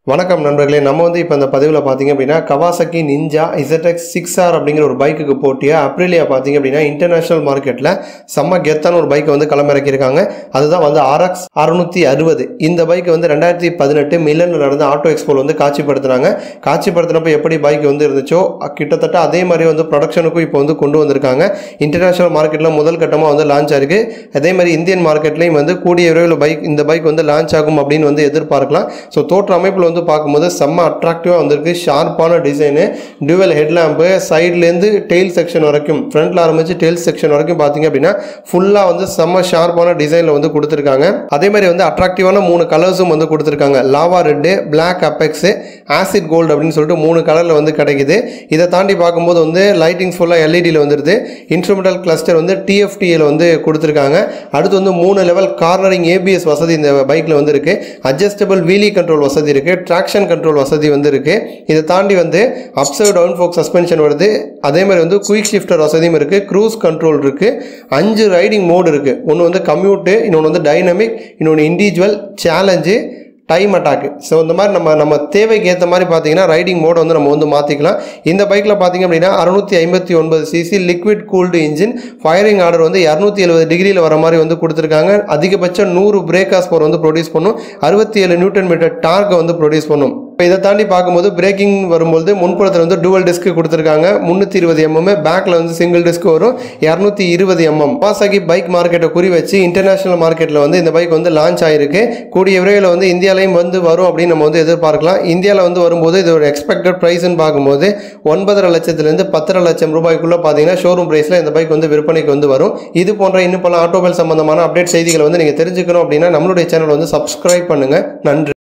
வணக்கம் நண்பர்களே நம்ம வந்து இப்போ இந்த பதிவில் பார்த்தீங்க அப்படின்னா Kawasaki Ninja ZX six R அப்படிங்கிற ஒரு பைக்குக்கு போட்டியாக அப்ரிலியா பார்த்தீங்க அப்படின்னா இன்டர்நேஷனல் மார்க்கெட்டில் செம்ம கெத்தான ஒரு பைக்கை வந்து களமிறக்கியிருக்காங்க அதுதான் வந்து ஆர்எக்ஸ் அறுநூற்றி அறுபது இந்த பைக் வந்து ரெண்டாயிரத்தி பதினெட்டு மில்லனில் நடந்த ஆட்டோ எக்ஸ்போல் வந்து காட்சிப்படுத்தினாங்க காட்சிப்படுத்தினப்போ எப்படி பைக் வந்து இருந்துச்சோ கிட்டத்தட்ட அதே மாதிரி வந்து ப்ரொடக்ஷனுக்கும் இப்போ வந்து கொண்டு வந்திருக்காங்க இன்டர்நேஷனல் மார்க்கெட்டில் முதல் கட்டமாக வந்து லான்ச் ஆயிருக்கு அதே மாதிரி இந்தியன் மார்க்கெட்லேயும் வந்து கூடிய விரைவில் பைக் இந்த பைக் வந்து லான்ச் ஆகும் அப்படின்னு வந்து எதிர்பார்க்கலாம் ஸோ தோற்ற அமைப்பில் வந்து பார்க்கும்போது செம்ம அட்ராக்டிவாக வந்திருக்கு ஷார்ப்பான டிசைனு டியூவல் ஹெட்லாம்பு சைட்லேருந்து டெயில் செக்ஷன் வரைக்கும் ஃப்ரண்ட்டில் ஆரம்பிச்சு டெயில் செக்ஷன் வரைக்கும் பார்த்தீங்க அப்படின்னா ஃபுல்லாக வந்து செம்ம ஷார்ப்பான டிசைனில் வந்து கொடுத்துருக்காங்க அதே மாதிரி வந்து அட்ராக்டிவான மூணு கலர்ஸும் வந்து கொடுத்துருக்காங்க lava red black apex acid gold அப்படின்னு சொல்லிட்டு மூணு கலரில் வந்து கிடைக்குது இதை தாண்டி பார்க்கும்போது வந்து லைட்டிங்ஸ் ஃபுல்லாக எல்இடியில் வந்துருது இன்ஸ்ட்ருமெண்டல் கிளஸ்டர் வந்து டிஎஃப்டியில் வந்து கொடுத்துருக்காங்க அடுத்து வந்து மூணு லெவல் கார்னரிங் ஏபிஎஸ் வசதி இந்த பைக்கில் வந்து இருக்குது அட்ஜஸ்டபிள் வீலி கண்ட்ரோல் வசதி இருக்குது ட்ராக்ஷன் கண்ட்ரோல் வசதி வந்து இருக்குது இதை தாண்டி வந்து அப்சர்வ் டவுன் ஃபோக் சஸ்பென்ஷன் வருது அதே மாதிரி வந்து குயிக் ஷிஃப்டர் வசதியும் இருக்குது க்ரூஸ் கண்ட்ரோல் இருக்குது அஞ்சு ரைடிங் மோடு இருக்குது ஒன்று வந்து கம்யூட்டு இன்னொன்று வந்து டைனமிக் இன்னொன்று individual challenge time attack so இந்த மாதிரி நம்ம நம்ம தேவைக்கு ஏற்ற மாதிரி பார்த்தீங்கன்னா ரைடிங் மோடை வந்து நம்ம வந்து மாற்றிக்கலாம் இந்த பைக்கில் பார்த்தீங்க அப்படின்னா அறுநூற்றி ஐம்பத்தி ஒன்பது CC liquid cooled engine firing order வந்து இரநூத்தி எழுபது டிகிரியில் வர மாதிரி வந்து கொடுத்துருக்காங்க அதிகபட்சம் நூறு பிரேக்காஸ் பவர் வந்து ப்ரொடியூஸ் பண்ணும் அறுபத்தி ஏழு நியூட்டன் மீட்டர் டார்க்கை வந்து ப்ரொடியூஸ் பண்ணும் இப்போ இதை தாண்டி பார்க்கும்போது பிரேக்கிங் வரும்போது முன்புறத்தில் வந்து டுவல் டிஸ்க் கொடுத்துருக்காங்க முந்நூற்றி இருபது எம்எம் பேக்கில் வந்து சிங்கிள் டிஸ்க் வரும் இரநூத்தி இருபது எம்எம் வாசாகி பைக் மார்க்கெட்டை குறி வச்சு இன்டர்நேஷனல் மார்க்கெட்டில் வந்து இந்த பைக் வந்து லான்ச் ஆயிருக்கு கூடிய விரைவில் வந்து இந்தியாலையும் வந்து வரும் அப்படின்னு நம்ம வந்து எதிர்பார்க்கலாம் இந்தியாவில் வந்து வரும்போது இதோட எக்ஸ்பெக்டட் ப்ரைஸ்னு பார்க்கும்போது ஒன்பதரை லட்சத்துலேருந்து பத்தரை லட்சம் ரூபாய்க்குள்ளே பார்த்தீங்கன்னா ஷோரூம் ப்ரைஸில் இந்த பைக் வந்து விற்பனைக்கு வந்து வரும் இது போன்ற இன்னும் பல ஆட்டோமொபைல் சம்பந்தமான அப்டேட் செய்திகளை வந்து நீங்கள் தெரிஞ்சுக்கணும் அப்படின்னா நம்மளுடைய சேனல் வந்து சப்ஸ்கிரைப் பண்ணுங்கள் நன்றி